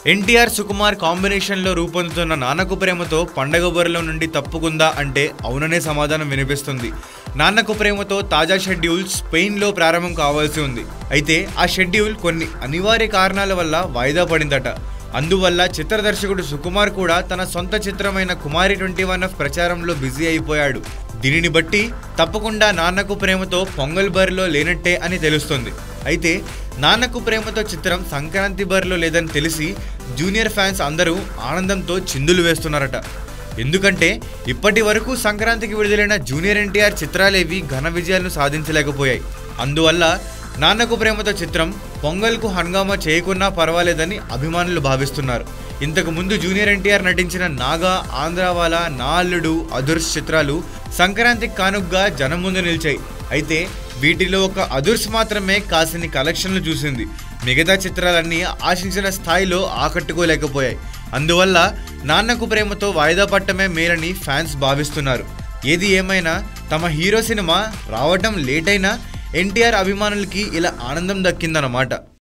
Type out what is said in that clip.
ఎన్టీఆర్ సుకుమార్ కాంబినేషన్లో రూపొందుతున్న నాన్నకు ప్రేమతో పండగ బరిలో నుండి తప్పుకుందా అంటే అవుననే సమాధానం వినిపిస్తుంది నాన్నకు ప్రేమతో తాజా షెడ్యూల్ స్పెయిన్లో ప్రారంభం కావాల్సి ఉంది అయితే ఆ షెడ్యూల్ కొన్ని అనివార్య కారణాల వల్ల వాయిదా పడిందట అందువల్ల చిత్ర దర్శకుడు సుకుమార్ కూడా తన సొంత చిత్రమైన కుమారి ట్వంటీ వన్ ఎఫ్ ప్రచారంలో బిజీ అయిపోయాడు దీనిని బట్టి తప్పకుండా నాన్నకు ప్రేమతో పొంగల్ బరిలో లేనట్టే అని తెలుస్తుంది అయితే నాన్నకు ప్రేమతో చిత్రం సంక్రాంతి బరిలో లేదని తెలిసి జూనియర్ ఫ్యాన్స్ అందరూ ఆనందంతో చిందులు వేస్తున్నారట ఎందుకంటే ఇప్పటి వరకు సంక్రాంతికి విడుదలైన జూనియర్ ఎన్టీఆర్ చిత్రాలేవి ఘన విజయాలను సాధించలేకపోయాయి అందువల్ల నాన్నకు ప్రేమతో చిత్రం పొంగల్కు హంగామా చేయకున్నా పర్వాలేదని అభిమానులు భావిస్తున్నారు ఇంతకు ముందు జూనియర్ ఎన్టీఆర్ నటించిన నాగా ఆంధ్రావాల నా అల్లుడు అదుర్స్ చిత్రాలు సంక్రాంతికి కానుగ్గా జనం ముందు నిలిచాయి అయితే వీటిలో ఒక అదుర్స్ మాత్రమే కాసిని కలెక్షన్లు చూసింది మిగతా చిత్రాలన్నీ ఆశించిన స్థాయిలో ఆకట్టుకోలేకపోయాయి అందువల్ల నాన్నకు ప్రేమతో వాయిదా పట్టమే మేలని ఫ్యాన్స్ భావిస్తున్నారు ఏది ఏమైనా తమ హీరో సినిమా రావటం లేట్ అయినా ఎన్టీఆర్ అభిమానులకి ఇలా ఆనందం దక్కిందన్నమాట